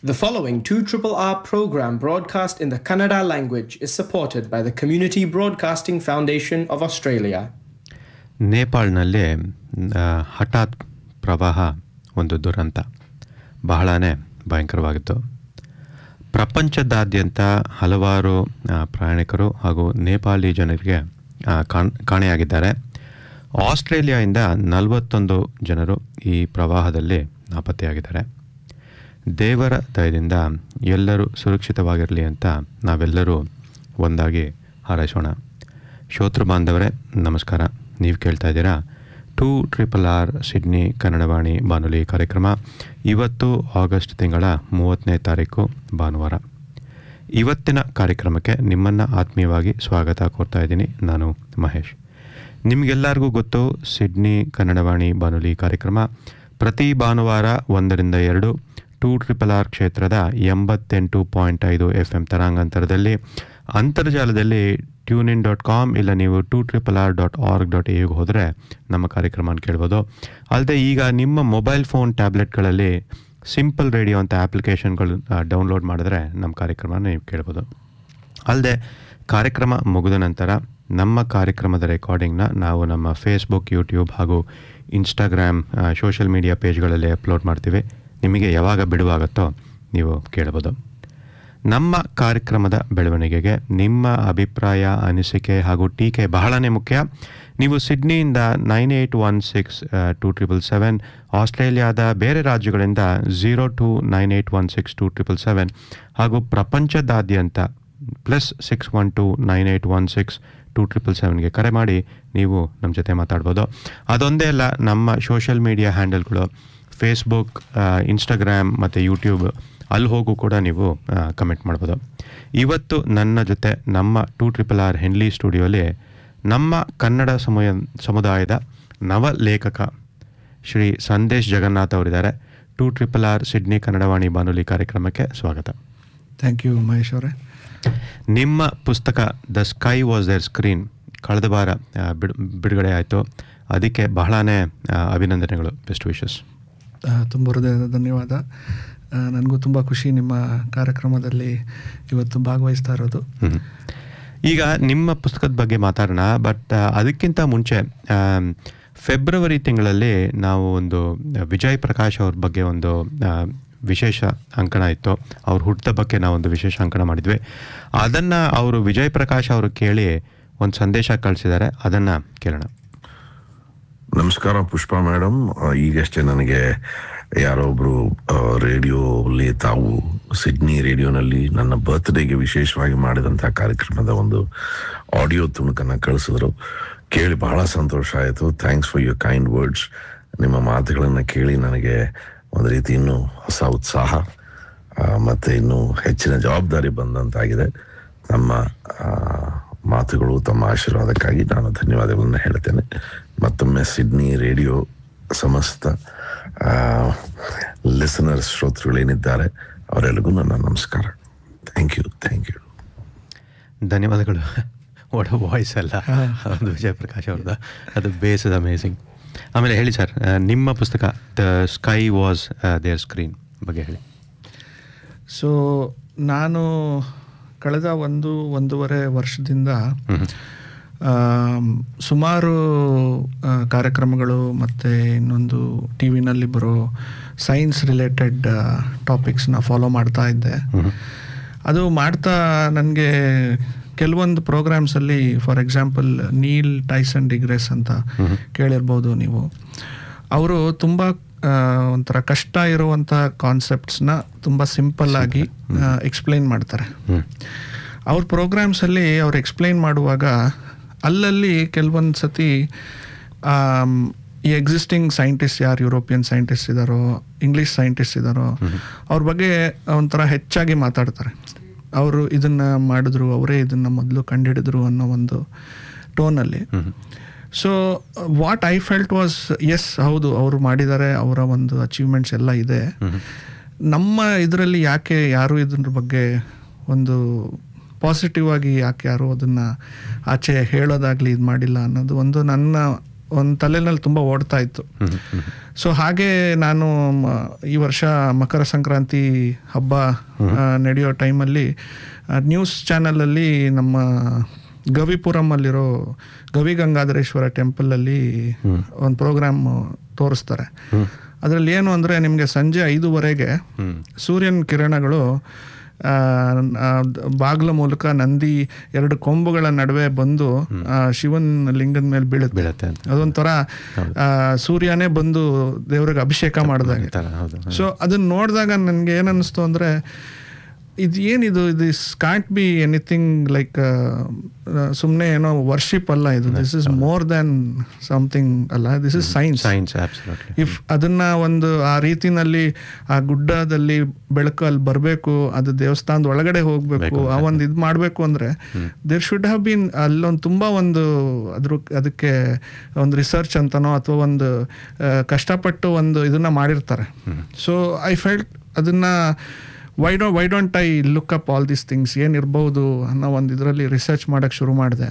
The following 2RRR program broadcast in the Kannada language is supported by the Community Broadcasting Foundation of Australia. ನೇಪಾಳ್ನಲ್ಲಿ ಆ, ಹಠಾತ್ ಪ್ರವಾಹ ಒಂದು ದುರಂತ ಬಹಳನೇ ಭಯಂಕರವಾಗಿತ್ತು ಪ್ರಪಂಚದಾದ್ಯಂತ ಹಲವಾರು ಆ, ಪ್ರಯಾಣಿಕರು ಹಾಗೂ ನೇಪಾಳಿ ಜನರಿಗೆ ಆ, ಕಾಣ್ ಕಾಣೆಯಾಗಿದ್ದಾರೆ ಆಸ್ಟ್ರೇಲಿಯಾದಿಂದ ನಲವತ್ತೊಂದು ಜನರು ಈ ಪ್ರವಾಹದಲ್ಲಿ ನಾಪತ್ತೆಯಾಗಿದ್ದಾರೆ ದೇವರ ದಯದಿಂದ ಎಲ್ಲರೂ ಸುರಕ್ಷಿತವಾಗಿರಲಿ ಅಂತ ನಾವೆಲ್ಲರೂ ಒಂದಾಗಿ ಹಾರೈಸೋಣ ಶ್ರೋತೃ ಬಾಂಧವರೇ ನಮಸ್ಕಾರ ನೀವು ಕೇಳ್ತಾ ಇದ್ದೀರಾ two triple R Sydney Kannadavani ಬಾನುಲಿ ಕಾರ್ಯಕ್ರಮ ಇವತ್ತು ಆಗಸ್ಟ್ ತಿಂಗಳ ಮೂವತ್ತನೇ ತಾರೀಕು ಭಾನುವಾರ ಇವತ್ತಿನ ಕಾರ್ಯಕ್ರಮಕ್ಕೆ ನಿಮ್ಮನ್ನು ಆತ್ಮೀಯವಾಗಿ ಸ್ವಾಗತ ಕೋರ್ತಾ ಇದ್ದೀನಿ ನಾನು ಮಹೇಶ್ ನಿಮಗೆಲ್ಲರಿಗೂ ಗೊತ್ತು ಸಿಡ್ನಿ ಕನ್ನಡವಾಣಿ ಬಾನುಲಿ ಕಾರ್ಯಕ್ರಮ ಪ್ರತಿ ಭಾನುವಾರ ಒಂದರಿಂದ ಎರಡು ಟೂ ಟ್ರಿಪಲ್ ಆರ್ ಕ್ಷೇತ್ರದ ಎಂಬತ್ತೆಂಟು ಪಾಯಿಂಟ್ ಐದು ಎಫ್ ಎಮ್ ತರಾಂಗಾಂತರದಲ್ಲಿ ಅಂತರ್ಜಾಲದಲ್ಲಿ ಟ್ಯೂನ್ ಇನ್ ಡಾಟ್ ಕಾಮ್ ಇಲ್ಲ ನೀವು two triple R dot org dot ಎಗೆ ಹೋದರೆ ನಮ್ಮ ಕಾರ್ಯಕ್ರಮನ ಕೇಳ್ಬೋದು ಅಲ್ಲದೆ ಈಗ ನಿಮ್ಮ ಮೊಬೈಲ್ ಫೋನ್ ಟ್ಯಾಬ್ಲೆಟ್ಗಳಲ್ಲಿ ಸಿಂಪಲ್ ರೇಡಿಯೋ ಅಂತ ಆ್ಯಪ್ಲಿಕೇಶನ್ಗಳು ಡೌನ್ಲೋಡ್ ಮಾಡಿದ್ರೆ ನಮ್ಮ ಕಾರ್ಯಕ್ರಮನ ನೀವು ಕೇಳ್ಬೋದು ಅಲ್ಲದೆ ಕಾರ್ಯಕ್ರಮ ಮುಗಿದ ನಂತರ ನಮ್ಮ ಕಾರ್ಯಕ್ರಮದ ರೆಕಾರ್ಡಿಂಗ್ನ ನಾವು ನಮ್ಮ ಫೇಸ್ಬುಕ್ ಯೂಟ್ಯೂಬ್ ಹಾಗೂ ಇನ್ಸ್ಟಾಗ್ರಾಮ್ ಸೋಷಿಯಲ್ ಮೀಡಿಯಾ ಪೇಜ್ಗಳಲ್ಲಿ ಅಪ್ಲೋಡ್ ಮಾಡ್ತೀವಿ ನಿಮಗೆ ಯಾವಾಗ ಬಿಡುವಾಗುತ್ತೋ ನೀವು ಕೇಳ್ಬೋದು ನಮ್ಮ ಕಾರ್ಯಕ್ರಮದ ಬೆಳವಣಿಗೆಗೆ ನಿಮ್ಮ ಅಭಿಪ್ರಾಯ ಅನಿಸಿಕೆ ಹಾಗೂ ಟೀಕೆ ಬಹಳನೇ ಮುಖ್ಯ ನೀವು ಸಿಡ್ನಿಯಿಂದ nine eight one six two triple seven ಆಸ್ಟ್ರೇಲಿಯಾದ ಬೇರೆ ರಾಜ್ಯಗಳಿಂದ zero two nine eight one six two triple seven ಹಾಗೂ ಪ್ರಪಂಚದಾದ್ಯಂತ plus six one two nine eight one six two triple ಸೆವೆನ್ಗೆ ಕರೆ ಮಾಡಿ ನೀವು ನಮ್ಮ ಜೊತೆ ಮಾತಾಡ್ಬೋದು ಅದೊಂದೇ ಅಲ್ಲ ನಮ್ಮ ಸೋಷಿಯಲ್ ಮೀಡಿಯಾ ಹ್ಯಾಂಡಲ್ಗಳು ಫೇಸ್ಬುಕ್ ಇನ್ಸ್ಟಾಗ್ರಾಮ್ ಮತ್ತು ಯೂಟ್ಯೂಬ್ ಅಲ್ಲಿ ಹೋಗೂ ಕೂಡ ನೀವು ಕಮೆಂಟ್ ಮಾಡ್ಬೋದು ಇವತ್ತು ನನ್ನ ಜೊತೆ ನಮ್ಮ ಟೂ ಟ್ರಿಪಲ್ ಆರ್ ಹೆನ್ಲಿ ಸ್ಟುಡಿಯೋಲಿ ನಮ್ಮ ಕನ್ನಡ ಸಮಯ ಸಮುದಾಯದ ನವ ಲೇಖಕ ಶ್ರೀ ಸಂದೇಶ್ ಜಗನ್ನಾಥ್ ಅವರಿದ್ದಾರೆ two triple R Sydney Kannadavani ಬಾನುಲಿ ಕಾರ್ಯಕ್ರಮಕ್ಕೆ ಸ್ವಾಗತ ಥ್ಯಾಂಕ್ ಯು ಮಹೇಶ್ ಅವರೇ ನಿಮ್ಮ ಪುಸ್ತಕ the sky was their screen ಕಳೆದ ವಾರ ಆ, ಬಿಡ್ ಬಿಡುಗಡೆ ಆಯಿತು ಅದಕ್ಕೆ ಬಹಳನೇ ಆ, ಅಭಿನಂದನೆಗಳು ಬೆಸ್ಟ್ ವಿಶಸ್ ತುಂಬ ಹೃದಯದ ಧನ್ಯವಾದ ನನಗೂ ತುಂಬ ಖುಷಿ ನಿಮ್ಮ ಕಾರ್ಯಕ್ರಮದಲ್ಲಿ ಇವತ್ತು ಭಾಗವಹಿಸ್ತಾ ಇರೋದು ಹ್ಮ್. ಈಗ ನಿಮ್ಮ ಪುಸ್ತಕದ ಬಗ್ಗೆ ಮಾತಾಡೋಣ ಬಟ್ ಅದಕ್ಕಿಂತ ಮುಂಚೆ ಆಮ್, ಫೆಬ್ರವರಿ ತಿಂಗಳಲ್ಲಿ ನಾವು ಒಂದು ವಿಜಯ್ ಪ್ರಕಾಶ್ ಅವ್ರ ಬಗ್ಗೆ ಒಂದು ಆ, ವಿಶೇಷ ಅಂಕಣ ಇತ್ತು ಅವ್ರ ಹುಟ್ಟಿದ ಬಗ್ಗೆ ನಾವು ಒಂದು ವಿಶೇಷ ಅಂಕಣ ಮಾಡಿದ್ವಿ ಅದನ್ನು ಅವರು ವಿಜಯ್ ಪ್ರಕಾಶ್ ಅವರು ಕೇಳಿ ಒಂದು ಸಂದೇಶ ಕಳಿಸಿದ್ದಾರೆ ಅದನ್ನು ಕೇಳೋಣ ನಮಸ್ಕಾರ ಪುಷ್ಪಾ ಮೇಡಮ್ ಈಗಷ್ಟೇ ನನಗೆ ಯಾರೋ ಒಬ್ರು ರೇಡಿಯೋಲಿ ತಾವು ಸಿಡ್ನಿ ರೇಡಿಯೋನಲ್ಲಿ ನನ್ನ ಬರ್ತ್ಡೇಗೆ ವಿಶೇಷವಾಗಿ ಮಾಡಿದಂತಹ ಕಾರ್ಯಕ್ರಮದ ಒಂದು ಆಡಿಯೋ ತುಣುಕನ್ನ ಕಳಿಸಿದ್ರು ಕೇಳಿ ಬಹಳ ಸಂತೋಷ ಆಯಿತು thanks for your kind words ನಿಮ್ಮ ಮಾತುಗಳನ್ನ ಕೇಳಿ ನನಗೆ ಒಂದು ರೀತಿ ಇನ್ನೂ ಹೊಸ ಉತ್ಸಾಹ ಆ, ಮತ್ತೆ ಇನ್ನೂ ಹೆಚ್ಚಿನ ಜವಾಬ್ದಾರಿ ಬಂದಂತಾಗಿದೆ ನಮ್ಮ ಆ, ಮಾತುಗಳು ತಮ್ಮ ಆಶೀರ್ವಾದಕ್ಕಾಗಿ ನಾನು ಧನ್ಯವಾದಗಳನ್ನು ಹೇಳ್ತೇನೆ ಮತ್ತೊಮ್ಮೆ ಸಿಡ್ನಿ ರೇಡಿಯೋ ಸಮಸ್ತ ಲಿಸನರ್ಸ್ ಶ್ರೋತೃಗಳೇನಿದ್ದಾರೆ ಅವರೆಲ್ಲರಿಗೂ ನನ್ನ ನಮಸ್ಕಾರ ಥ್ಯಾಂಕ್ ಯು ಥ್ಯಾಂಕ್ ಯು ಧನ್ಯವಾದಗಳು ಒಡ ವಾಯ್ಸ್ ಅಲ್ಲ ಒಂದು ವಿಜಯ್ ಪ್ರಕಾಶ್ ಅವ್ರದ್ದು ಅದು ಬೇಸ್ ಇಸ್ ಅಮೇಸಿಂಗ್ ಆಮೇಲೆ ಹೇಳಿ ಸರ್ ನಿಮ್ಮ ಪುಸ್ತಕ the sky was their screen ಬಗ್ಗೆ ಹೇಳಿ ಸೊ ನಾನು ಕಳೆದ ಒಂದು ಒಂದೂವರೆ ವರ್ಷದಿಂದ ಆಮ್, ಸುಮಾರು ಆ, ಕಾರ್ಯಕ್ರಮಗಳು ಮತ್ತು ಇನ್ನೊಂದು ಟಿ ವಿನಲ್ಲಿ ಬರೋ ಸೈನ್ಸ್ ರಿಲೇಟೆಡ್ ಟಾಪಿಕ್ಸ್ನ ಫಾಲೋ ಮಾಡ್ತಾ ಇದ್ದೆ ಅದು ಮಾಡ್ತಾ ನನಗೆ ಕೆಲವೊಂದು ಪ್ರೋಗ್ರಾಮ್ಸಲ್ಲಿ for example Neil Tyson deGrasse ಅಂತ ಕೇಳಿರ್ಬೋದು ನೀವು ಅವರು ತುಂಬ ಆ, ಒಂಥರ ಕಷ್ಟ ಇರುವಂಥ ಕಾನ್ಸೆಪ್ಟ್ಸ್ನ ತುಂಬ ಸಿಂಪಲ್ ಆಗಿ ಎಕ್ಸ್ಪ್ಲೈನ್ ಮಾಡ್ತಾರೆ ಅವ್ರ ಪ್ರೋಗ್ರಾಮ್ಸಲ್ಲಿ ಅವ್ರು ಎಕ್ಸ್ಪ್ಲೈನ್ ಮಾಡುವಾಗ ಅಲ್ಲಲ್ಲಿ ಕೆಲವೊಂದು ಸತಿ ಆಮ್, ಈ ಎಕ್ಸಿಸ್ಟಿಂಗ್ ಸೈಂಟಿಸ್ಟ್ ಯಾರು ಯುರೋಪಿಯನ್ ಸೈಂಟಿಸ್ಟ್ ಇದ್ದಾರೋ ಇಂಗ್ಲೀಷ್ ಸೈಂಟಿಸ್ಟ್ ಇದ್ದಾರೋ ಅವ್ರ ಬಗ್ಗೆ ಒಂಥರ ಹೆಚ್ಚಾಗಿ ಮಾತಾಡ್ತಾರೆ ಅವರು ಇದನ್ನ ಮಾಡಿದ್ರು ಅವರೇ ಇದನ್ನ ಮೊದಲು ಕಂಡುಹಿಡಿದ್ರು ಅನ್ನೋ ಒಂದು ಟೋನಲ್ಲಿ so what I felt was yes ಹೌದು ಅವರು ಮಾಡಿದ್ದಾರೆ ಅವರ ಒಂದು ಅಚೀವ್ಮೆಂಟ್ಸ್ ಎಲ್ಲ ಇದೆ ನಮ್ಮ ಇದರಲ್ಲಿ ಯಾಕೆ ಯಾರು ಇದ್ರ ಬಗ್ಗೆ ಒಂದು ಪಾಸಿಟಿವ್ ಆಗಿ ಯಾಕೆ ಯಾರು ಅದನ್ನ ಆಚೆ ಹೇಳೋದಾಗ್ಲಿ ಇದು ಮಾಡಿಲ್ಲ ಅನ್ನೋದು ಒಂದು ನನ್ನ ಒಂದು ತಲೆನಲ್ಲಿ ತುಂಬ ಓಡ್ತಾ ಇತ್ತು ಸೊ ಹಾಗೆ ನಾನು ಮ- ಈ ವರ್ಷ ಮಕರ ಸಂಕ್ರಾಂತಿ ಹಬ್ಬ ಆ, ನಡೆಯೋ ಟೈಮಲ್ಲಿ ನ್ಯೂಸ್ ಚಾನಲಲ್ಲಿ ನಮ್ಮ ಗವಿಪುರಮಲ್ಲಿರೋ ಗವಿ ಗಂಗಾಧರೇಶ್ವರ ಟೆಂಪಲಲ್ಲಿ ಒಂದು ಪ್ರೋಗ್ರಾಮ್ ತೋರಿಸ್ತಾರೆ ಅದರಲ್ಲಿ ಏನು ಅಂದರೆ ನಿಮಗೆ ಸಂಜೆ ಐದೂವರೆಗೆ ಸೂರ್ಯನ ಕಿರಣಗಳು ಆ, ಆ, ಬಾಗ್ಲ ಮೂಲಕ ನಂದಿ ಎರಡು ಕೊಂಬುಗಳ ನಡುವೆ ಬಂದು ಆ, ಶಿವನ್ ಲಿಂಗದ ಮೇಲೆ ಬೀಳುತ್ತೆ ಬೀಳತ್ತೆ ಅಂತ ಅದೊಂಥರ ಆ, ಸೂರ್ಯನೇ ಬಂದು ದೇವ್ರಿಗೆ ಅಭಿಷೇಕ ಮಾಡಿದಾಗ ಈ ಥರ ಹೌದು ಸೊ ಅದನ್ನ ನೋಡಿದಾಗ ನನಗೆ ಏನನ್ನಿಸ್ತು ಅಂದರೆ ಇದು ಏನಿದು this can't be anything like ಸುಮ್ಮನೆ ಏನೋ ವರ್ಷಿಪ್ ಅಲ್ಲ ಇದು this is more than something ಅಲ್ಲ this is science science absolutely if ಅದನ್ನ ಒಂದು ಆ ರೀತಿನಲ್ಲಿ ಆ ಗುಡ್ಡದಲ್ಲಿ ಬೆಳಕು ಅಲ್ಲಿ ಬರಬೇಕು ಅದು ದೇವಸ್ಥಾನದ ಒಳಗಡೆ ಹೋಗ್ಬೇಕು ಆ ಒಂದು ಇದು ಮಾಡಬೇಕು ಅಂದ್ರೆ ದೇರ್ ಶುಡ್ ಹ್ಯಾವ್ ಬೀನ್ ಅಲ್ಲೊಂದು ತುಂಬಾ ಒಂದು ಅದ್ರ ಅದಕ್ಕೆ ಒಂದು ರಿಸರ್ಚ್ ಅಂತನೋ ಅಥವಾ ಒಂದು ಆ, ಕಷ್ಟಪಟ್ಟು ಒಂದು ಇದನ್ನ ಮಾಡಿರ್ತಾರೆ ಸೊ ಐ ಫೆಲ್ಟ್ ಅದನ್ನ why do why don't I look up all these things ಏನಿರ್ಬೋದು ಅನ್ನೋ ಒಂದು ಇದರಲ್ಲಿ ರಿಸರ್ಚ್ ಮಾಡೋಕ್ಕೆ ಶುರು ಮಾಡಿದೆ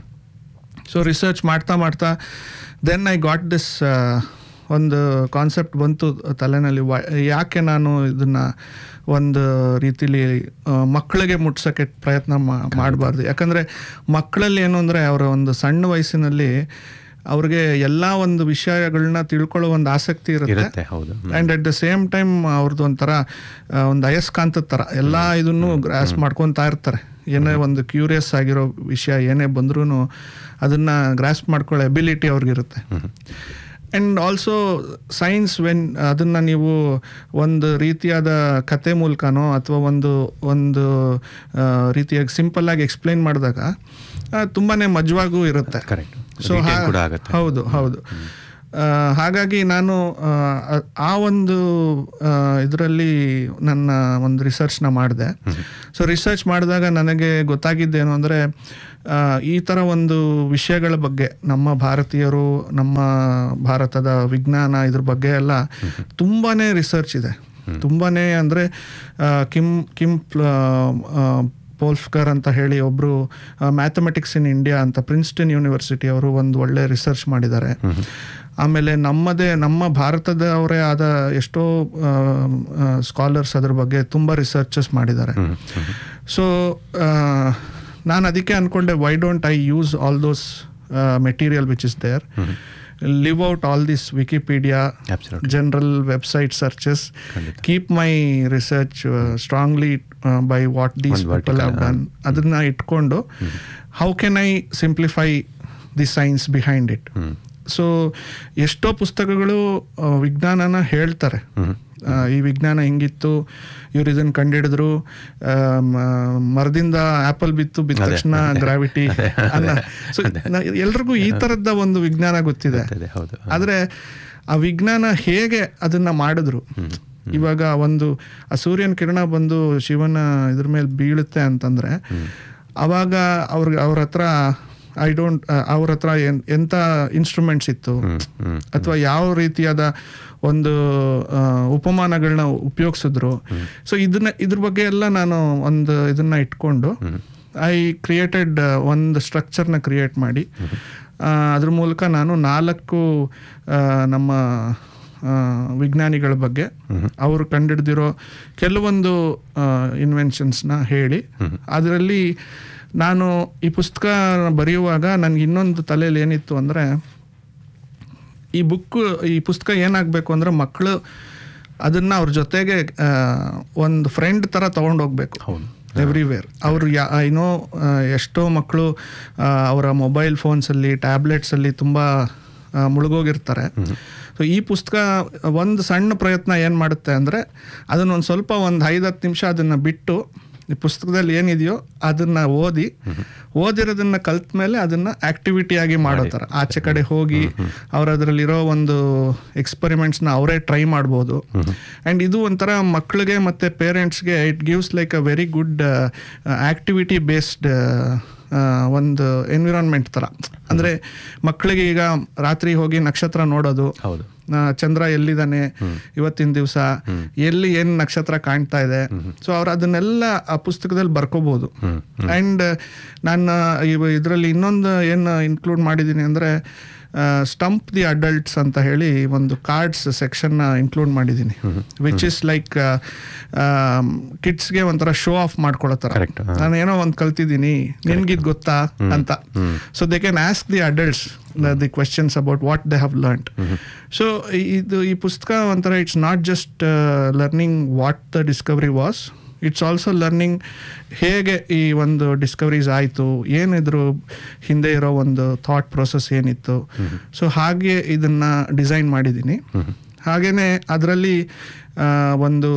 ಸೊ ರಿಸರ್ಚ್ ಮಾಡ್ತಾ ಮಾಡ್ತಾ ದೆನ್ ಐ ಗಾಟ್ ದಿಸ್ ಒಂದು ಕಾನ್ಸೆಪ್ಟ್ ಬಂತು ತಲೆನಲ್ಲಿ ವ- ಯಾಕೆ ನಾನು ಇದನ್ನ ಒಂದು ರೀತಿಲಿ ಆ, ಮಕ್ಕಳಿಗೆ ಮುಟ್ಸೋಕ್ಕೆ ಪ್ರಯತ್ನ ಮಾಡಬಾರ್ದು ಯಾಕಂದರೆ ಮಕ್ಕಳಲ್ಲಿ ಏನು ಅಂದರೆ ಅವರ ಒಂದು ಸಣ್ಣ ವಯಸ್ಸಿನಲ್ಲಿ ಅವ್ರಿಗೆ ಎಲ್ಲ ಒಂದು ವಿಷಯಗಳನ್ನ ತಿಳ್ಕೊಳ್ಳೋ ಒಂದು ಆಸಕ್ತಿ ಇರುತ್ತೆ ಇರುತ್ತೆ ಹೌದು and at the same time ಅವ್ರದ್ದು ಒಂಥರ ಆ, ಒಂದು ಅಯಸ್ಕಾಂತದ ಥರ ಎಲ್ಲ ಇದನ್ನು ಗ್ರಾಸ್ ಮಾಡ್ಕೊತಾ ಇರ್ತಾರೆ ಏನೇ ಒಂದು ಕ್ಯೂರಿಯಸ್ ಆಗಿರೋ ವಿಷಯ ಏನೇ ಬಂದ್ರೂ ಅದನ್ನ ಗ್ರಾಸ್ ಮಾಡ್ಕೊಳ್ಳೋ ಎಬಿಲಿಟಿ ಅವ್ರಿಗಿರುತ್ತೆ ಆ್ಯಂಡ್ ಆಲ್ಸೋ ಸೈನ್ಸ್ ವೆನ್ ಅದನ್ನು ನೀವು ಒಂದು ರೀತಿಯಾದ ಕತೆ ಮೂಲಕನೋ ಅಥವಾ ಒಂದು ಒಂದು ಆ, ರೀತಿಯಾಗಿ ಸಿಂಪಲ್ ಆಗಿ ಎಕ್ಸ್ಪ್ಲೈನ್ ಮಾಡಿದಾಗ ತುಂಬಾ ಮಜವಾಗೂ ಇರುತ್ತೆ ಕರೆಕ್ಟ್ ಸೊ ಕೂಡ ಆಗುತ್ತೆ ಹೌದು ಹೌದು ಆ, ಹಾಗಾಗಿ ನಾನು ಆ, ಆ- ಆ ಒಂದು ಇದರಲ್ಲಿ ನನ್ನ ಒಂದು ರಿಸರ್ಚ್ನ ಮಾಡಿದೆ ಸೊ ರಿಸರ್ಚ್ ಮಾಡಿದಾಗ ನನಗೆ ಗೊತ್ತಾಗಿದ್ದೇನು ಅಂದರೆ ಈ ಥರ ಒಂದು ವಿಷಯಗಳ ಬಗ್ಗೆ ನಮ್ಮ ಭಾರತೀಯರು ನಮ್ಮ ಭಾರತದ ವಿಜ್ಞಾನ ಇದ್ರ ಬಗ್ಗೆ ಎಲ್ಲ ತುಂಬಾ ರಿಸರ್ಚ್ ಇದೆ ತುಂಬಾ ಅಂದರೆ ಕಿಮ್ ಕಿಮ್ ಪ್ಲ- ಆ, ಪೋಲ್ಫ್ಕರ್ ಅಂತ ಹೇಳಿ ಒಬ್ಬರು ಮ್ಯಾಥಮೆಟಿಕ್ಸ್ ಇನ್ ಇಂಡಿಯಾ ಅಂತ ಪ್ರಿನ್ಸ್ಟನ್ ಯೂನಿವರ್ಸಿಟಿ ಅವರು ಒಂದು ಒಳ್ಳೆ ರಿಸರ್ಚ್ ಮಾಡಿದ್ದಾರೆ ಆಮೇಲೆ ನಮ್ಮದೇ ನಮ್ಮ ಭಾರತದವರೇ ಆದ ಎಷ್ಟೋ ಸ್ಕಾಲರ್ಸ್ ಅದ್ರ ಬಗ್ಗೆ ತುಂಬ ರಿಸರ್ಚಸ್ ಮಾಡಿದ್ದಾರೆ ಸೊ ನಾನು ಅದಕ್ಕೆ ಅನ್ಕೊಂಡೆ why don't I use all those material which is there leave out all this Wikipedia Absolutely. General website searches keep my research strongly by what these ಒಂದು ಪೀಪಲ್ ಹ್ಯಾವ್ ಡನ್ ಅದನ್ನ ಇಟ್ಕೊಂಡು how can I simplify the science behind it so ಎಷ್ಟೋ ಪುಸ್ತಕಗಳು ಆ, ವಿಜ್ಞಾನನ ಹೇಳ್ತಾರೆ ಆ, ಈ ವಿಜ್ಞಾನ ಹಿಂಗಿತ್ತು ಇವ್ರು ಇದನ್ನ ಕಂಡಿಡಿದ್ರು ಆ, ಮ- ಮರದಿಂದ ಆಪಲ್ ಬಿತ್ತು ಬಿದ್ದ ತಕ್ಷಣ ಗ್ರಾವಿಟಿ ಅನ್ನ ಸೊ ಎಲ್ರಿಗೂ ಈ ತರದ ಒಂದು ವಿಜ್ಞಾನ ಗೊತ್ತಿದೆ ಅದೇ ಹೌದು ಆದ್ರೆ ಆ ವಿಜ್ಞಾನ ಹೇಗೆ ಅದನ್ನ ಮಾಡಿದ್ರು ಇವಾಗ ಒಂದು ಆ ಸೂರ್ಯನ ಕಿರಣ ಬಂದು ಶಿವನ ಇದ್ರ ಮೇಲೆ ಬೀಳುತ್ತೆ ಅಂತಂದ್ರೆ ಅವಾಗ ಅವ್ರಿಗೆ ಅವ್ರ ಹತ್ರ ಐ ಡೋಂಟ್ ಅವ್ರ ಹತ್ರ ಎನ್- ಎಂತ ಇನ್ಸ್ಟ್ರೂಮೆಂಟ್ಸ್ ಇತ್ತು ಅಥವಾ ಯಾವ ರೀತಿಯಾದ ಒಂದು ಆ, ಉಪಮಾನಗಳನ್ನ ಉಪಯೋಗಿಸಿದ್ರು ಸೊ ಇದನ್ನ ಇದ್ರ ಬಗ್ಗೆ ಎಲ್ಲ ನಾನು ಒಂದು ಇದನ್ನ ಇಟ್ಕೊಂಡು ಐ ಕ್ರಿಯೇಟೆಡ್ ಒಂದು ಸ್ಟ್ರಕ್ಚರ್ನ ಕ್ರಿಯೇಟ್ ಮಾಡಿ ಆ, ಅದ್ರ ಮೂಲಕ ನಾನು ನಾಲ್ಕು ಆ, ನಮ್ಮ ಆ, ವಿಜ್ಞಾನಿಗಳ ಬಗ್ಗೆ ಅವರು ಕಂಡಿಡ್ದಿರೋ ಕೆಲವೊಂದು ಇನ್ವೆನ್ಷನ್ಸ್ನ ಹೇಳಿ ಅದರಲ್ಲಿ ನಾನು ಈ ಪುಸ್ತಕ ಬರೆಯುವಾಗ ನನಗೆ ಇನ್ನೊಂದು ತಲೆಯಲ್ಲಿ ಏನಿತ್ತು ಅಂದರೆ ಈ ಬುಕ್ ಈ ಪುಸ್ತಕ ಏನಾಗಬೇಕು ಅಂದರೆ ಮಕ್ಕಳು ಅದನ್ನ ಅವ್ರ ಜೊತೆಗೆ ಆ, ಒಂದು ಫ್ರೆಂಡ್ ಥರ ತೊಗೊಂಡೋಗ್ಬೇಕು ಎವ್ರಿವೇರ್ ಅವರು ಯಾ ಏನೋ ಎಷ್ಟೋ ಮಕ್ಕಳು ಅವರ ಮೊಬೈಲ್ ಫೋನ್ಸಲ್ಲಿ ಟ್ಯಾಬ್ಲೆಟ್ಸಲ್ಲಿ ತುಂಬ ಆ, ಮುಳುಗೋಗಿರ್ತಾರೆ ಸೊ ಈ ಪುಸ್ತಕ ಒಂದು ಸಣ್ಣ ಪ್ರಯತ್ನ ಏನು ಮಾಡುತ್ತೆ ಅಂದರೆ ಅದನ್ನೊಂದು ಸ್ವಲ್ಪ ಒಂದು ಐದು ಹತ್ತು ನಿಮಿಷ ಅದನ್ನು ಬಿಟ್ಟು ಈ ಪುಸ್ತಕದಲ್ಲಿ ಏನಿದೆಯೋ ಅದನ್ನ ಓದಿ ಓದಿರೋದನ್ನ ಕಲ್ತ ಮೇಲೆ ಅದನ್ನ ಆಕ್ಟಿವಿಟಿ ಆಗಿ ಮಾಡೋ ಥರ ಆಚೆ ಕಡೆ ಹೋಗಿ ಅವ್ರ ಅದರಲ್ಲಿರೋ ಒಂದು ಎಕ್ಸ್ಪೆರಿಮೆಂಟ್ಸ್ನ ಅವರೇ ಟ್ರೈ ಮಾಡ್ಬೋದು ಆ್ಯಂಡ್ ಇದು ಒಂಥರ ಮಕ್ಕಳಿಗೆ ಮತ್ತು ಪೇರೆಂಟ್ಸ್ಗೆ it gives like a very good activity based ಒಂದು ಎನ್ವಿರಾನ್ಮೆಂಟ್ ಥರ ಅಂದರೆ ಮಕ್ಕಳಿಗೆ ಈಗ ರಾತ್ರಿ ಹೋಗಿ ನಕ್ಷತ್ರ ನೋಡೋದು ಹೌದು ಆ, ಚಂದ್ರ ಎಲ್ಲಿದ್ದಾನೆ ಇವತ್ತಿನ ದಿವಸ ಎಲ್ಲಿ ಏನು ನಕ್ಷತ್ರ ಕಾಣ್ತಾ ಇದೆ ಸೊ ಅವ್ರು ಅದನ್ನೆಲ್ಲ ಆ ಪುಸ್ತಕದಲ್ಲಿ ಬರ್ಕೋಬಹುದು ಅಂಡ್ ನಾನು ಇದರಲ್ಲಿ ಇನ್ನೊಂದು ಏನು ಇನ್ಕ್ಲೂಡ್ ಮಾಡಿದ್ದೀನಿ ಅಂದರೆ ಸ್ಟಂಪ್ ದಿ ಅಡಲ್ಟ್ಸ್ ಅಂತ ಹೇಳಿ ಒಂದು ಕಾರ್ಡ್ಸ್ ಸೆಕ್ಷನ್ನ ಇನ್ಕ್ಲೂಡ್ ಮಾಡಿದ್ದೀನಿ ವಿಚ್ ಇಸ್ ಲೈಕ್ ಕಿಡ್ಸ್ಗೆ ಒಂಥರ ಶೋ ಆಫ್ ಮಾಡ್ಕೊಳ್ಳೋ ಥರ Correct, ಹಾ. ನಾನು ಏನೋ ಒಂದು ಕಲ್ತಿದ್ದೀನಿ ನಿನ್ಗಿದ್ ಗೊತ್ತಾ ಅಂತ so they can ask the adults the questions about what they have learned so ಇದು ಈ ಪುಸ್ತಕ ಒಂಥರ it's not just learning what the discovery was it's also learning ಹೇಗೆ ಈ ಒಂದು ಡಿಸ್ಕವರೀಸ್ ಆಯಿತು ಏನಿದ್ರು ಹಿಂದೆ ಇರೋ ಒಂದು ಥಾಟ್ ಪ್ರೊಸೆಸ್ ಏನಿತ್ತು ಸೊ ಹಾಗೆ ಇದನ್ನು ಡಿಸೈನ್ ಮಾಡಿದ್ದೀನಿ ಹಾಗೆಯೇ ಅದರಲ್ಲಿ ಒಂದು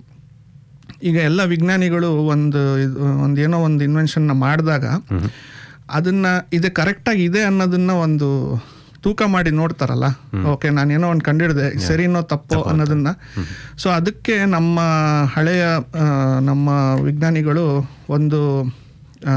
ಈಗ ಎಲ್ಲ ವಿಜ್ಞಾನಿಗಳು ಒಂದು ಇದು- ಒಂದು ಏನೋ ಒಂದು ಇನ್ವೆನ್ಷನ್ನ ಮಾಡಿದಾಗ ಅದನ್ನ ಇದು ಕರೆಕ್ಟಾಗಿ ಇದೆ ಅನ್ನೋದನ್ನ ಒಂದು ತೂಕ ಮಾಡಿ ನೋಡ್ತಾರಲ್ಲ ಓಕೆ ನಾನೇನೋ ಒಂದು ಕಂಡಿಡಿದೆ ಸರಿನೋ ತಪ್ಪೋ ಅನ್ನೋದನ್ನ ಸೊ ಅದಕ್ಕೆ ನಮ್ಮ ಹಳೆಯ ಆ, ನಮ್ಮ ವಿಜ್ಞಾನಿಗಳು ಒಂದು ಆ,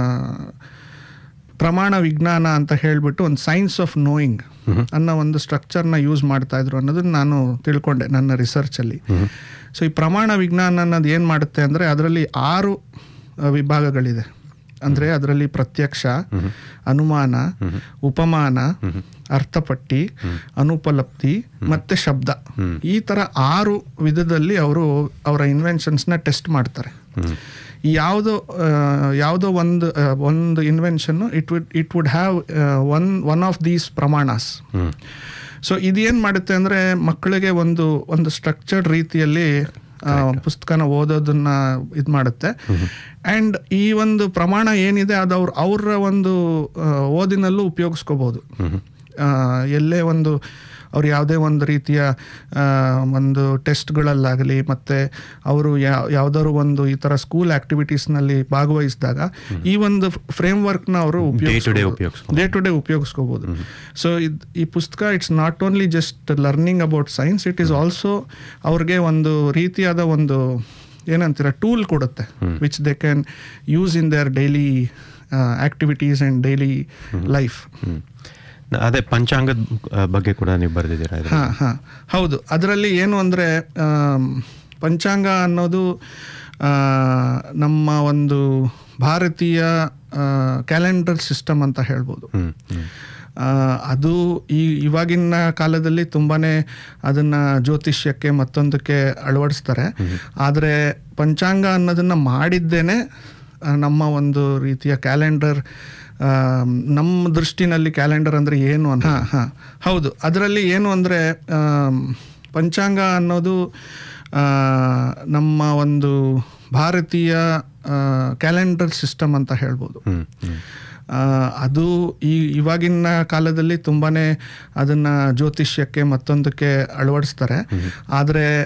ಪ್ರಮಾಣ ವಿಜ್ಞಾನ ಅಂತ ಹೇಳ್ಬಿಟ್ಟು ಒಂದು ಸೈನ್ಸ್ ಆಫ್ ನೋಯಿಂಗ್ ಅನ್ನೋ ಒಂದು ಸ್ಟ್ರಕ್ಚರ್ನ ಯೂಸ್ ಮಾಡ್ತಾ ಇದ್ರು ಅನ್ನೋದನ್ನ ನಾನು ತಿಳ್ಕೊಂಡೆ ನನ್ನ ರಿಸರ್ಚಲ್ಲಿ ಸೊ ಈ ಪ್ರಮಾಣ ವಿಜ್ಞಾನ ಅನ್ನೋದು ಏನು ಮಾಡುತ್ತೆ ಅಂದರೆ ಅದರಲ್ಲಿ ಆರು ಆ, ವಿಭಾಗಗಳಿದೆ ಅಂದರೆ ಅದರಲ್ಲಿ ಪ್ರತ್ಯಕ್ಷ ಅನುಮಾನ ಉಪಮಾನ ಅರ್ಥಪಟ್ಟಿ ಅನುಪಲಬ್ಧಿ ಮತ್ತೆ ಶಬ್ದ ಈ ಥರ ಆರು ವಿಧದಲ್ಲಿ ಅವರು ಅವರ ಇನ್ವೆನ್ಷನ್ಸ್ನ ಟೆಸ್ಟ್ ಮಾಡ್ತಾರೆ ಈ ಯಾವುದೋ ಆ, ಯಾವುದೋ ಒಂದು ಆ, ಒಂದು ಇನ್ವೆನ್ಷನ್ನು it would it would have one one of these ಪ್ರಮಾಣಸ್ ಸೊ ಇದೇನು ಮಾಡುತ್ತೆ ಅಂದರೆ ಮಕ್ಕಳಿಗೆ ಒಂದು ಒಂದು ಸ್ಟ್ರಕ್ಚರ್ಡ್ ರೀತಿಯಲ್ಲಿ ಆ, ಪುಸ್ತಕನ ಓದೋದನ್ನ ಇದು ಮಾಡುತ್ತೆ ಆ್ಯಂಡ್ ಈ ಒಂದು ಪ್ರಮಾಣ ಏನಿದೆ ಅದು ಅವ್ರ ಅವರ ಒಂದು ಆ, ಓದಿನಲ್ಲೂ ಉಪಯೋಗಿಸ್ಕೋಬೋದು ಆ, ಎಲ್ಲೇ ಒಂದು ಅವ್ರು ಯಾವುದೇ ಒಂದು ರೀತಿಯ ಆ, ಒಂದು ಟೆಸ್ಟ್ಗಳಲ್ಲಾಗಲಿ ಮತ್ತು ಅವರು ಯಾವ ಯಾವ್ದಾದ್ರು ಒಂದು ಈ ಥರ ಸ್ಕೂಲ್ ಆ್ಯಕ್ಟಿವಿಟೀಸ್ನಲ್ಲಿ ಭಾಗವಹಿಸಿದಾಗ ಈ ಒಂದು ಫ್ರೇಮ್ ವರ್ಕ್ನ ಅವರು day ಉಪಯೋಗಿಸ್ಬೋದು ಡೇ ಟು ಡೇ ಉಪಯೋಗಿಸ್ಕೋಬೋದು ಸೊ ಇದು ಈ ಪುಸ್ತಕ it's not only just learning about science it is also ಅವ್ರಿಗೆ ಒಂದು ರೀತಿಯಾದ ಒಂದು ಏನಂತೀರ ಟೂಲ್ ಕೊಡುತ್ತೆ which they can use in their daily activities and daily life hmm. ನ- ಅದೇ ಪಂಚಾಂಗದ ಆ, ಬಗ್ಗೆ ಕೂಡ ನೀವು ಬರೆದಿದ್ದೀರಾ ಇದ್ರಲ್ಲಿ? ಹಾಂ ಹಾಂ ಹೌದು ಅದರಲ್ಲಿ ಏನು ಅಂದರೆ ಪಂಚಾಂಗ ಅನ್ನೋದು ಆ, ನಮ್ಮ ಒಂದು ಭಾರತೀಯ ಕ್ಯಾಲೆಂಡರ್ ಸಿಸ್ಟಮ್ ಅಂತ ಹೇಳ್ಬೋದು ಹ್ಮ್ ಹ್ಮ್ ಆ, ಅದು ಈ ಇವಾಗಿನ ಕಾಲದಲ್ಲಿ ತುಂಬಾ ಅದನ್ನು ಜ್ಯೋತಿಷ್ಯಕ್ಕೆ ಮತ್ತೊಂದಕ್ಕೆ ಅಳವಡಿಸ್ತಾರೆ ಆದರೆ ಪಂಚಾಂಗ ಅನ್ನೋದನ್ನು ಮಾಡಿದ್ದೇನೆ ಆ, ನಮ್ಮ ಒಂದು ರೀತಿಯ ಕ್ಯಾಲೆಂಡರ್ ನಮ್ಮ ದೃಷ್ಟಿನಲ್ಲಿ ಕ್ಯಾಲೆಂಡರ್ ಅಂದರೆ ಏನು ಅಂತ ಹಾಂ ಹಾಂ ಹೌದು ಅದರಲ್ಲಿ ಏನು ಅಂದರೆ ಪಂಚಾಂಗ ಅನ್ನೋದು ಆ, ನಮ್ಮ ಒಂದು ಭಾರತೀಯ ಕ್ಯಾಲೆಂಡರ್ ಸಿಸ್ಟಮ್ ಅಂತ ಹೇಳ್ಬೋದು ಹ್ಮ್ ಹ್ಮ್ ಆ, ಅದು ಈ ಇವಾಗಿನ ಕಾಲದಲ್ಲಿ ತುಂಬಾ ಅದನ್ನು ಜ್ಯೋತಿಷ್ಯಕ್ಕೆ ಮತ್ತೊಂದಕ್ಕೆ ಅಳವಡಿಸ್ತಾರೆ ಆದರೆ